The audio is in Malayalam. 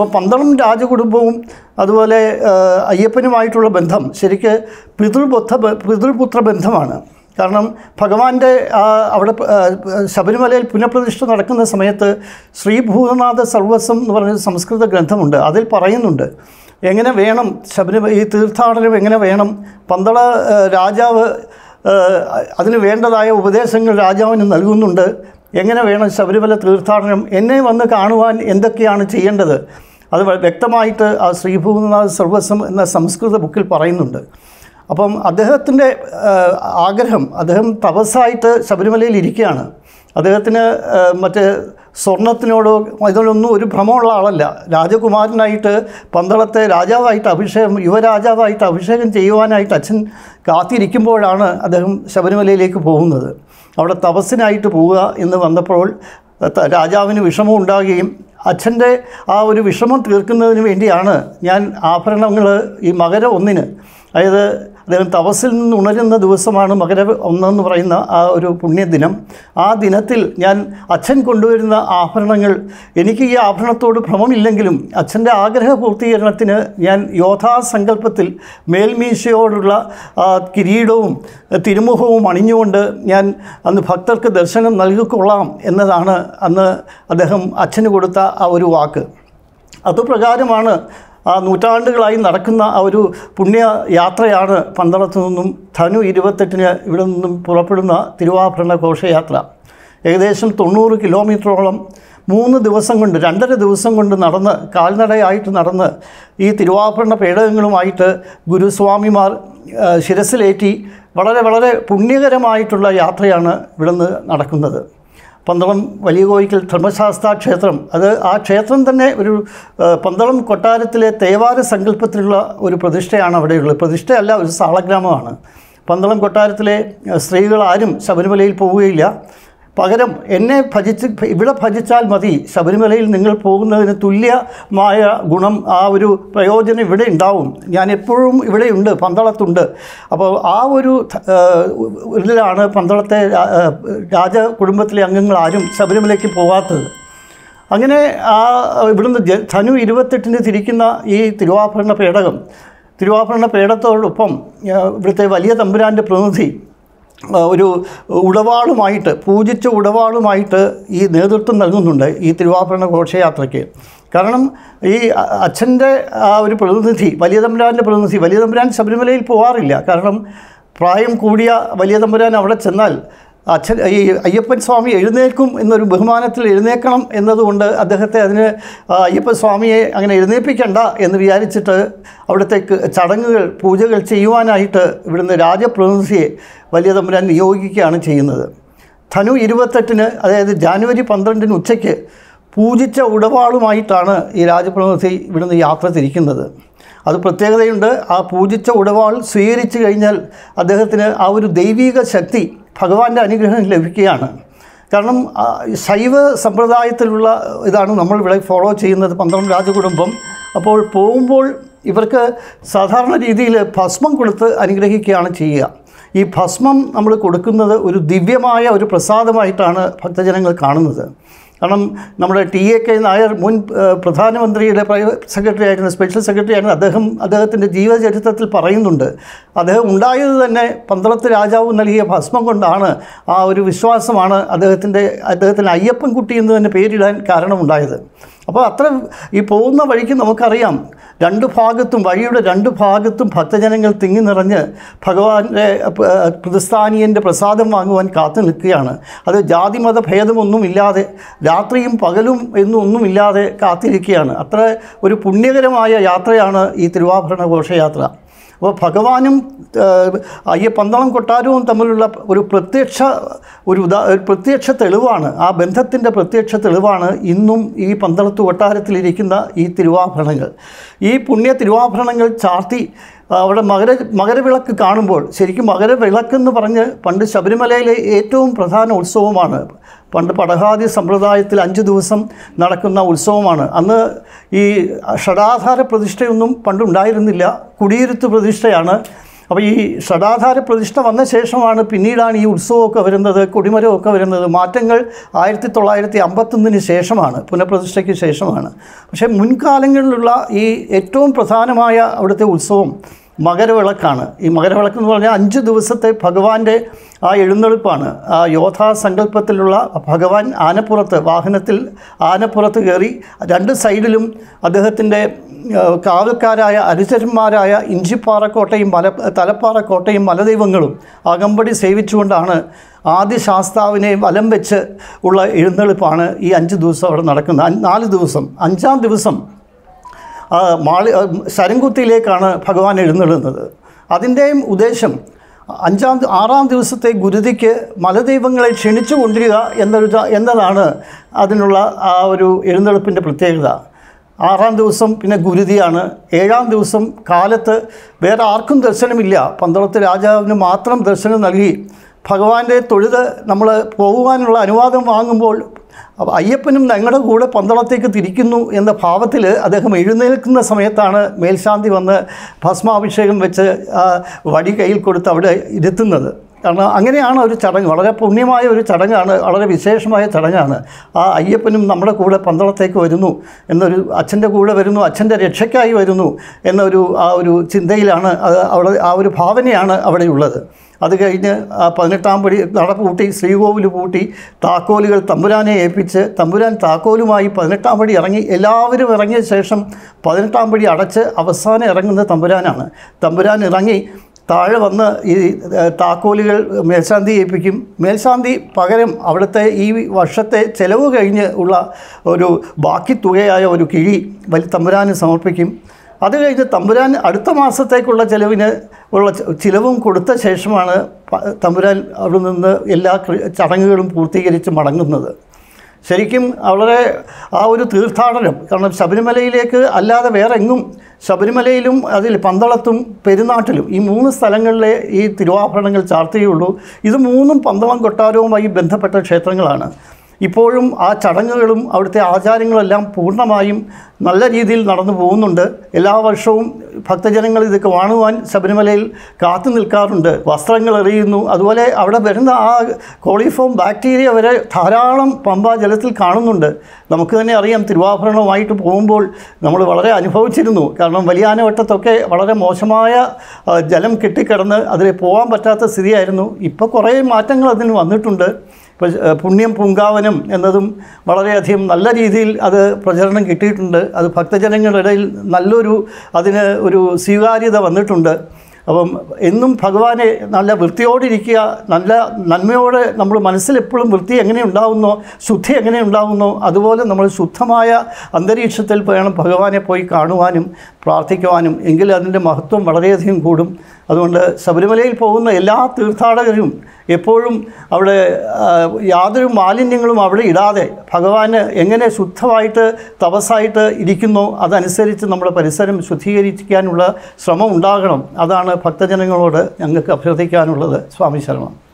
അപ്പോൾ പന്തളം രാജകുടുംബവും അതുപോലെ ആ, അയ്യപ്പനുമായിട്ടുള്ള ബന്ധം ശരിക്ക് പിതൃപുത്ര പിതൃപുത്ര ബന്ധമാണ് കാരണം ഭഗവാന്റെ ആ, അവിടെ ആ, ശബരിമലയിൽ പുനഃപ്രതിഷ്ഠ നടക്കുന്ന സമയത്ത് ശ്രീ ഭൂതനാഥ സർവസ്വം എന്ന് പറഞ്ഞ സംസ്കൃത ഗ്രന്ഥമുണ്ട് അതിൽ പറയുന്നുണ്ട് എങ്ങനെ വേണം ശബരിമല ഈ തീർത്ഥാടനം എങ്ങനെ വേണം പന്തള ആ, രാജാവ് ആ, അതിന് വേണ്ടതായ ഉപദേശങ്ങൾ രാജാവിന് നൽകുന്നുണ്ട് എങ്ങനെ വേണം ശബരിമല തീർത്ഥാടനം എന്നെ വന്ന് കാണുവാൻ എന്തൊക്കെയാണ് ചെയ്യേണ്ടത് അത് വ- വ്യക്തമായിട്ട് ആ ശ്രീഭൂതനാഥ് സർവസ്വം എന്ന സംസ്കൃത ബുക്കിൽ പറയുന്നുണ്ട് അപ്പം അദ്ദേഹത്തിൻ്റെ ആഗ്രഹം അദ്ദേഹം തപസ്സായിട്ട് ശബരിമലയിൽ ഇരിക്കുകയാണ് അദ്ദേഹത്തിന് ആ, മറ്റേ സ്വർണത്തിനോടോ ഇതിനൊന്നും ഒരു ഭ്രമമുള്ള ആളല്ല രാജകുമാരനായിട്ട് പന്തളത്തെ രാജാവായിട്ട് അഭിഷേകം യുവരാജാവായിട്ട് അഭിഷേകം ചെയ്യുവാനായിട്ട് അച്ഛൻ കാത്തിരിക്കുമ്പോഴാണ് അദ്ദേഹം ശബരിമലയിലേക്ക് പോകുന്നത് അവിടെ തപസ്സിനായിട്ട് പോവുക എന്ന് വന്നപ്പോൾ ത- രാജാവിന് വിഷമം ഉണ്ടാകുകയും അച്ഛൻ്റെ ആ ഒരു വിഷമം തീർക്കുന്നതിന് വേണ്ടിയാണ് ഞാൻ ആഭരണങ്ങൾ ഈ മകര ഒന്നിന് അതായത് അദ്ദേഹം തപസ്സിൽ നിന്ന് ഉണരുന്ന ദിവസമാണ് മകര ഒന്നെന്ന് പറയുന്ന ആ ഒരു പുണ്യദിനം ആ ദിനത്തിൽ ഞാൻ അച്ഛൻ കൊണ്ടുവരുന്ന ആഭരണങ്ങൾ എനിക്ക് ഈ ആഭരണത്തോട് ഭ്രമമില്ലെങ്കിലും അച്ഛൻ്റെ ആഗ്രഹ പൂർത്തീകരണത്തിന് ഞാൻ യോഥാസങ്കല്പത്തിൽ മേൽമീശയോടുള്ള ആ, കിരീടവും തിരുമുഖവും അണിഞ്ഞുകൊണ്ട് ഞാൻ അന്ന് ഭക്തർക്ക് ദർശനം നൽകിക്കൊള്ളാം എന്നതാണ് അന്ന് അദ്ദേഹം അച്ഛന് കൊടുത്ത ആ ഒരു വാക്ക് അതുപ്രകാരമാണ് ആ നൂറ്റാണ്ടുകളായി നടക്കുന്ന ആ ഒരു പുണ്യ യാത്രയാണ് പന്തളത്തു നിന്നും ധനു ഇരുപത്തെട്ടിന് ഇവിടെ നിന്നും പുറപ്പെടുന്ന തിരുവാഭരണ ഘോഷയാത്ര ഏകദേശം തൊണ്ണൂറ് കിലോമീറ്ററോളം മൂന്ന് ദിവസം കൊണ്ട് രണ്ടര ദിവസം കൊണ്ട് നടന്ന് കാൽനടയായിട്ട് നടന്ന് ഈ തിരുവാഭരണ പേടകങ്ങളുമായിട്ട് ഗുരുസ്വാമിമാർ ആ, ശിരസിലേറ്റി വളരെ വളരെ പുണ്യകരമായിട്ടുള്ള യാത്രയാണ് ഇവിടുന്ന് നടക്കുന്നത് പന്തളം വലിയ കോയിക്കൽ ധർമ്മശാസ്ത്ര ക്ഷേത്രം അത് ആ ക്ഷേത്രം തന്നെ ഒരു ആ, പന്തളം കൊട്ടാരത്തിലെ തേവാര സങ്കല്പത്തിലുള്ള ഒരു പ്രതിഷ്ഠയാണ് അവിടെയുള്ളത് പ്രതിഷ്ഠയല്ല ഒരു സാളഗ്രാമമാണ് പന്തളം കൊട്ടാരത്തിലെ ആ, സ്ത്രീകൾ ആരും ശബരിമലയിൽ പോവുകയില്ല പകരം എന്നെ ഭജിച്ച് ഇവിടെ ഭജിച്ചാൽ മതി ശബരിമലയിൽ നിങ്ങൾ പോകുന്നതിന് തുല്യമായ ഗുണം ആ ഒരു പ്രയോജനം ഇവിടെ ഉണ്ടാവും ഞാൻ എപ്പോഴും ഇവിടെയുണ്ട് പന്തളത്തുണ്ട് അപ്പോൾ ആ ഒരു ആ, ഇതിലാണ് പന്തളത്തെ രാ- ആ, രാജ കുടുംബത്തിലെ അംഗങ്ങൾ ആരും ശബരിമലയ്ക്ക് പോകാത്തത് അങ്ങനെ ആ ഇവിടുന്ന് ജ ധനു ഇരുപത്തെട്ടിന് തിരിക്കുന്ന ഈ തിരുവാഭരണ പേടകം തിരുവാഭരണ പേടത്തോടൊപ്പം ആ, ഇവിടുത്തെ വലിയ തമ്പുരാൻ്റെ പ്രതിനിധി ആ, ഒരു ഉടവാളുമായിട്ട് പൂജിച്ച ഉടവാളുമായിട്ട് ഈ നേതൃത്വം നൽകുന്നുണ്ട് ഈ തിരുവാഭരണ ഘോഷയാത്രയ്ക്ക് കാരണം ഈ അ- അച്ഛൻ്റെ ആ ഒരു പ്രതിനിധി വലിയ തമ്പുരാൻ്റെ പ്രതിനിധി വലിയ തമ്പുരാൻ ശബരിമലയിൽ പോകാറില്ല കാരണം പ്രായം കൂടിയ വലിയ തമ്പുരാൻ അവിടെ ചെന്നാൽ അച്ഛൻ ഈ അയ്യപ്പൻ സ്വാമി എഴുന്നേൽക്കും എന്നൊരു ബഹുമാനത്തിൽ എഴുന്നേൽക്കണം എന്നതുകൊണ്ട് അദ്ദേഹത്തെ അതിന് ആ, അയ്യപ്പൻ സ്വാമിയെ അങ്ങനെ എഴുന്നേൽപ്പിക്കണ്ട എന്ന് വിചാരിച്ചിട്ട് അവിടുത്തെ ക- ചടങ്ങുകൾ പൂജകൾ ചെയ്യുവാനായിട്ട് ഇവിടുന്ന് രാജപ്രതിനിധിയെ വലിയ തമ്പുരാൻ നിയോഗിക്കുകയാണ് ചെയ്യുന്നത് ധനു ഇരുപത്തെട്ടിന് അതായത് ജാനുവരി പന്ത്രണ്ടിന് ഉച്ചയ്ക്ക് പൂജിച്ച ഉടവാളുമായിട്ടാണ് ഈ രാജപ്രതിനിധി ഇവിടുന്ന് യാത്ര തിരിക്കുന്നത് അത് പ്രത്യേകതയുണ്ട് ആ പൂജിച്ച ഉടവാൾ സ്വീകരിച്ചു കഴിഞ്ഞാൽ അദ്ദേഹത്തിന് ആ ഒരു ദൈവീക ശക്തി ഭഗവാന്റെ അനുഗ്രഹം ലഭിക്കുകയാണ് കാരണം ആ, ശൈവ സമ്പ്രദായത്തിലുള്ള ഇതാണ് നമ്മൾ ഇവിടെ ഫോളോ ചെയ്യുന്നത് പന്ത്രണ്ട് രാജകുടുംബം അപ്പോൾ പോകുമ്പോൾ ഇവർക്ക് സാധാരണ രീതിയിൽ ഭസ്മം കൊടുത്ത് അനുഗ്രഹിക്കുകയാണ് ചെയ്യുക ഈ ഭസ്മം നമ്മൾ കൊടുക്കുന്നത് ഒരു ദിവ്യമായ ഒരു പ്രസാദമായിട്ടാണ് ഭക്തജനങ്ങൾ കാണുന്നത് കാരണം നമ്മുടെ ടി എ കെ നായർ മുൻ ഏഹ്, പ്രധാനമന്ത്രിയുടെ പ്രൈവറ്റ് സെക്രട്ടറി ആയിരുന്ന സ്പെഷ്യൽ സെക്രട്ടറി ആയിരുന്നു അദ്ദേഹം അദ്ദേഹത്തിൻ്റെ ജീവചരിത്രത്തിൽ പറയുന്നുണ്ട് അദ്ദേഹം ഉണ്ടായത് തന്നെ പന്തളത്ത് രാജാവ് നൽകിയ ഭസ്മം കൊണ്ടാണ് ആ ഒരു വിശ്വാസമാണ് അദ്ദേഹത്തിൻ്റെ അദ്ദേഹത്തിന് അയ്യപ്പൻ കുട്ടി എന്ന് തന്നെ പേരിടാൻ കാരണമുണ്ടായത് അപ്പോൾ അത്ര ഈ പോകുന്ന വഴിക്ക് നമുക്കറിയാം രണ്ട് ഭാഗത്തും വഴിയുടെ രണ്ട് ഭാഗത്തും ഭക്തജനങ്ങൾ തിങ്ങി നിറഞ്ഞ് ഭഗവാന്റെ പ- പ്രതിസ്ഥാനീയൻ്റെ പ്രസാദം വാങ്ങുവാൻ കാത്തു നിൽക്കുകയാണ് അത് ജാതിമത ഭേദമൊന്നുമില്ലാതെ രാത്രിയും പകലും എന്നൊന്നുമില്ലാതെ കാത്തിരിക്കുകയാണ് അത്ര ഒരു പുണ്യകരമായ യാത്രയാണ് ഈ തിരുവാഭരണ ഘോഷയാത്ര അപ്പോൾ ഭഗവാനും ഏഹ്, അയ്യ പന്തളം കൊട്ടാരവും തമ്മിലുള്ള ഒരു പ്രത്യക്ഷ ഒരു ഉദാ ഒരു പ്രത്യക്ഷ തെളിവാണ് ആ ബന്ധത്തിൻ്റെ പ്രത്യക്ഷ തെളിവാണ് ഇന്നും ഈ പന്തളത്ത് കൊട്ടാരത്തിലിരിക്കുന്ന ഈ തിരുവാഭരണങ്ങൾ ഈ പുണ്യ തിരുവാഭരണങ്ങൾ ചാർത്തി അവിടെ മകര മകരവിളക്ക് കാണുമ്പോൾ ശരിക്കും മകരവിളക്കെന്ന് പറഞ്ഞ് പണ്ട് ശബരിമലയിലെ ഏറ്റവും പ്രധാന ഉത്സവമാണ് പണ്ട് പടഹാദി സമ്പ്രദായത്തിൽ അഞ്ച് ദിവസം നടക്കുന്ന ഉത്സവമാണ് അന്ന് ഈ ഷടാധാര പ്രതിഷ്ഠയൊന്നും പണ്ടുണ്ടായിരുന്നില്ല കുടിയിരുത്ത് പ്രതിഷ്ഠയാണ് അപ്പോൾ ഈ ഷടാധാര പ്രതിഷ്ഠ വന്ന ശേഷമാണ് പിന്നീടാണ് ഈ ഉത്സവമൊക്കെ വരുന്നത് കൊടിമരമൊക്കെ വരുന്നത് മാറ്റങ്ങൾ ആയിരത്തി തൊള്ളായിരത്തി അമ്പത്തൊന്നിന് ശേഷമാണ് പുനഃപ്രതിഷ്ഠയ്ക്ക് ശേഷമാണ് പക്ഷേ മുൻകാലങ്ങളിലുള്ള ഈ ഏറ്റവും പ്രധാനമായ അവിടുത്തെ ഉത്സവം മകരവിളക്കാണ് ഈ മകരവിളക്ക് എന്ന് പറഞ്ഞാൽ അഞ്ച് ദിവസത്തെ ഭഗവാന്റെ ആ എഴുന്നള്ളിപ്പാണ് ആ യോധാ സങ്കല്പത്തിലുള്ള ഭഗവാൻ ആനപ്പുറത്ത് വാഹനത്തിൽ ആനപ്പുറത്ത് കയറി രണ്ട് സൈഡിലും അദ്ദേഹത്തിൻ്റെ ഏഹ്, കാവൽക്കാരായ അനുചരന്മാരായ ഇഞ്ചിപ്പാറക്കോട്ടയും മല തലപ്പാറക്കോട്ടയും മലദൈവങ്ങളും അകമ്പടി സേവിച്ചുകൊണ്ടാണ് ആദ്യ ശാസ്താവിനെ വലം വെച്ച് ഉള്ള എഴുന്നള്ളിപ്പാണ് ഈ അഞ്ച് ദിവസം അവിടെ നടക്കുന്നത് അഞ്ച്- നാല് ദിവസം അഞ്ചാം ദിവസം ആ, മാളി ആ, ശരംകുത്തിയിലേക്കാണ് ഭഗവാൻ എഴുന്നള്ളുന്നത് അതിൻ്റെയും ഉദ്ദേശം അഞ്ചാം ദി- ആറാം ദിവസത്തെ ഗുരുതിക്ക് മലദൈവങ്ങളെ ക്ഷണിച്ചു കൊണ്ടുവരിക എന്നൊരു ത- എന്നതാണ് അതിനുള്ള ആ ഒരു എഴുന്നള്ളിപ്പിൻ്റെ പ്രത്യേകത ആറാം ദിവസം പിന്നെ ഗുരുതിയാണ് ഏഴാം ദിവസം കാലത്ത് വേറെ ആർക്കും ദർശനമില്ല പന്തളത്ത് രാജാവിന് മാത്രം ദർശനം നൽകി ഭഗവാന്റെ തൊഴുത് നമ്മൾ പോകുവാനുള്ള അനുവാദം വാങ്ങുമ്പോൾ അപ്പോൾ അയ്യപ്പനും ഞങ്ങളുടെ കൂടെ പന്തളത്തേക്ക് തിരിക്കുന്നു എന്ന ഭാവത്തിൽ അദ്ദേഹം എഴുന്നേൽക്കുന്ന സമയത്താണ് മേൽശാന്തി വന്ന് ഭസ്മാഭിഷേകം വെച്ച് ആ വടി കയ്യിൽ കൊടുത്ത് അവിടെ ഇരുത്തുന്നത് കാരണം അങ്ങനെയാണ് ഒരു ചടങ്ങ് വളരെ പുണ്യമായ ഒരു ചടങ്ങാണ് വളരെ വിശേഷമായ ചടങ്ങാണ് ആ അയ്യപ്പനും നമ്മുടെ കൂടെ പന്തളത്തേക്ക് വരുന്നു എന്നൊരു അച്ഛൻ്റെ കൂടെ വരുന്നു അച്ഛൻ്റെ രക്ഷയ്ക്കായി വരുന്നു എന്നൊരു ആ ഒരു ചിന്തയിലാണ് അത് അവിടെ ആ ഒരു ഭാവനയാണ് അവിടെയുള്ളത് അത് കഴിഞ്ഞ് ആ പതിനെട്ടാം പടി നട പൂട്ടി ശ്രീകോവിൽ പൂട്ടി താക്കോലുകൾ തമ്പുരാനെ ഏൽപ്പിച്ച് തമ്പുരാൻ താക്കോലുമായി പതിനെട്ടാം പടി ഇറങ്ങി എല്ലാവരും ഇറങ്ങിയ ശേഷം പതിനെട്ടാം പടി അടച്ച് അവസാനം ഇറങ്ങുന്നത് തമ്പുരാനാണ് തമ്പുരാൻ ഇറങ്ങി താഴെ വന്ന് ഈ ഏ, താക്കോലുകൾ മേൽശാന്തി ഏൽപ്പിക്കും മേൽശാന്തി പകരം അവിടുത്തെ ഈ വർഷത്തെ ചെലവ് കഴിഞ്ഞ് ഉള്ള ഒരു ബാക്കി തുകയായ ഒരു കിഴി വലിയ തമ്പുരാന് സമർപ്പിക്കും അത് കഴിഞ്ഞ് തമ്പുരാൻ അടുത്ത മാസത്തേക്കുള്ള ചിലവിന് ഉള്ള ച- ചിലവും കൊടുത്ത ശേഷമാണ് പ- തമ്പുരാൻ അവിടെ നിന്ന് എല്ലാ ക്രി- ചടങ്ങുകളും പൂർത്തീകരിച്ച് മടങ്ങുന്നത് ശരിക്കും വളരെ ആ ഒരു തീർത്ഥാടനം കാരണം ശബരിമലയിലേക്ക് അല്ലാതെ വേറെ എങ്ങും ശബരിമലയിലും അതിൽ പന്തളത്തും പെരുന്നാട്ടിലും ഈ മൂന്ന് സ്ഥലങ്ങളിലെ ഈ തിരുവാഭരണങ്ങൾ ചാർത്തുകയുള്ളൂ ഇത് മൂന്നും പന്തളം കൊട്ടാരവുമായി ബന്ധപ്പെട്ട ക്ഷേത്രങ്ങളാണ് ഇപ്പോഴും ആ ചടങ്ങുകളും അവിടുത്തെ ആചാരങ്ങളെല്ലാം പൂർണ്ണമായും നല്ല രീതിയിൽ നടന്നു പോകുന്നുണ്ട് എല്ലാ വർഷവും ഭക്തജനങ്ങൾ ഇത് കാണുവാൻ ശബരിമലയിൽ കാത്തു നിൽക്കാറുണ്ട് വസ്ത്രങ്ങൾ എറിയുന്നു അതുപോലെ അവിടെ വരുന്ന ആ കോളിഫോം ബാക്ടീരിയ വരെ ധാരാളം പമ്പ ജലത്തിൽ കാണുന്നുണ്ട് നമുക്ക് തന്നെ അറിയാം തിരുവാഭരണവുമായിട്ട് പോകുമ്പോൾ നമ്മൾ വളരെ അനുഭവിച്ചിരുന്നു കാരണം വലിയാനവട്ടത്തൊക്കെ വളരെ മോശമായ ആ, ജലം കെട്ടിക്കിടന്ന് അതിൽ പോകാൻ പറ്റാത്ത സ്ഥിതിയായിരുന്നു ഇപ്പോൾ കുറേ മാറ്റങ്ങൾ അതിന് വന്നിട്ടുണ്ട് ഇപ്പോൾ ഏഹ്, പുണ്യം പൂങ്കാവനം എന്നതും വളരെയധികം നല്ല രീതിയിൽ അത് പ്രചരണം കിട്ടിയിട്ടുണ്ട് അത് ഭക്തജനങ്ങളുടെ ഇടയിൽ നല്ലൊരു അതിന് ഒരു സ്വീകാര്യത വന്നിട്ടുണ്ട് അപ്പം എന്നും ഭഗവാനെ നല്ല വൃത്തിയോടിരിക്കുക നല്ല നന്മയോടെ നമ്മൾ മനസ്സിൽ എപ്പോഴും വൃത്തി എങ്ങനെ ഉണ്ടാകുന്നോ ശുദ്ധി എങ്ങനെ ഉണ്ടാകുന്നോ അതുപോലെ നമ്മൾ ശുദ്ധമായ അന്തരീക്ഷത്തിൽ വേണം ഭഗവാനെ പോയി കാണുവാനും പ്രാർത്ഥിക്കുവാനും എങ്കിൽ അതിൻ്റെ മഹത്വം വളരെയധികം കൂടും അതുകൊണ്ട് ശബരിമലയിൽ പോകുന്ന എല്ലാ തീർത്ഥാടകരും എപ്പോഴും അവിടെ ആ, യാതൊരു മാലിന്യങ്ങളും അവിടെ ഇടാതെ ഭഗവാന് എങ്ങനെ ശുദ്ധമായിട്ട് തപസ്സായിട്ട് ഇരിക്കുന്നോ അതനുസരിച്ച് നമ്മുടെ പരിസരം ശുദ്ധീകരിക്കാനുള്ള ശ്രമം ഉണ്ടാകണം അതാണ് ഭക്തജനങ്ങളോട് ഞങ്ങൾക്ക് അഭ്യർത്ഥിക്കാനുള്ളത് സ്വാമി ശരണം